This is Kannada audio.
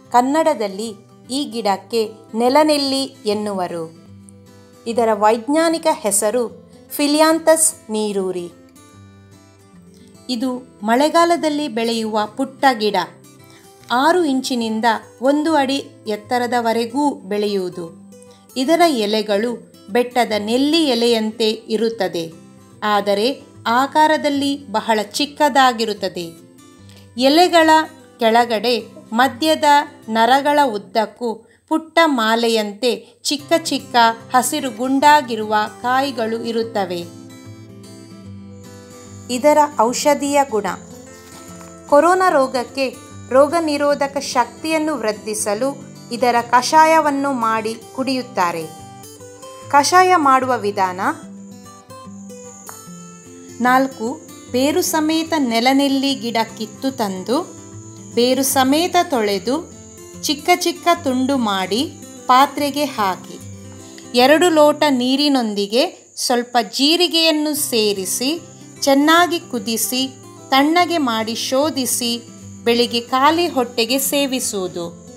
ಕನ್ನಡದಲ್ಲಿ ಈ ಗಿಡಕ್ಕೆ ನೆಲನೆಲ್ಲಿ ಎನ್ನುವರು ಇದರ ವೈಜ್ಞಾನಿಕ ಹೆಸರು ಫಿಲಿಯಾಂತಸ್ ನೀರೂರಿ ಇದು ಮಳೆಗಾಲದಲ್ಲಿ ಬೆಳೆಯುವ ಪುಟ್ಟ ಗಿಡ ಆರು ಇಂಚಿನಿಂದ ಒಂದು ಅಡಿ ಎತ್ತರದವರೆಗೂ ಬೆಳೆಯುವುದು ಇದರ ಎಲೆಗಳು ಬೆಟ್ಟದ ನೆಲ್ಲಿ ಎಲೆಯಂತೆ ಇರುತ್ತದೆ ಆದರೆ ಆಕಾರದಲ್ಲಿ ಬಹಳ ಚಿಕ್ಕದಾಗಿರುತ್ತದೆ ಎಲೆಗಳ ಕೆಳಗಡೆ ಮಧ್ಯದ ನರಗಳ ಉದ್ದಕ್ಕೂ ಪುಟ್ಟ ಮಾಲೆಯಂತೆ ಚಿಕ್ಕ ಚಿಕ್ಕ ಹಸಿರು ಗುಂಡಾಗಿರುವ ಕಾಯಿಗಳು ಇರುತ್ತವೆ ಇದರ ಔಷಧೀಯ ಗುಣ ಕೊರೋನಾ ರೋಗಕ್ಕೆ ರೋಗ ನಿರೋಧಕ ಶಕ್ತಿಯನ್ನು ವೃದ್ಧಿಸಲು ಇದರ ಕಷಾಯವನ್ನು ಮಾಡಿ ಕುಡಿಯುತ್ತಾರೆ ಕಷಾಯ ಮಾಡುವ ವಿಧಾನ ನಾಲ್ಕು ಬೇರು ಸಮೇತ ನೆಲನೆಲ್ಲಿ ಗಿಡ ಕಿತ್ತು ತಂದು ಬೇರು ಸಮೇತ ತೊಳೆದು ಚಿಕ್ಕ ಚಿಕ್ಕ ತುಂಡು ಮಾಡಿ ಪಾತ್ರೆಗೆ ಹಾಕಿ ಎರಡು ಲೋಟ ನೀರಿನೊಂದಿಗೆ ಸ್ವಲ್ಪ ಜೀರಿಗೆಯನ್ನು ಸೇರಿಸಿ ಚೆನ್ನಾಗಿ ಕುದಿಸಿ ತಣ್ಣಗೆ ಮಾಡಿ ಶೋಧಿಸಿ ಬೆಳಿಗ್ಗೆ ಖಾಲಿ ಹೊಟ್ಟೆಗೆ ಸೇವಿಸುವುದು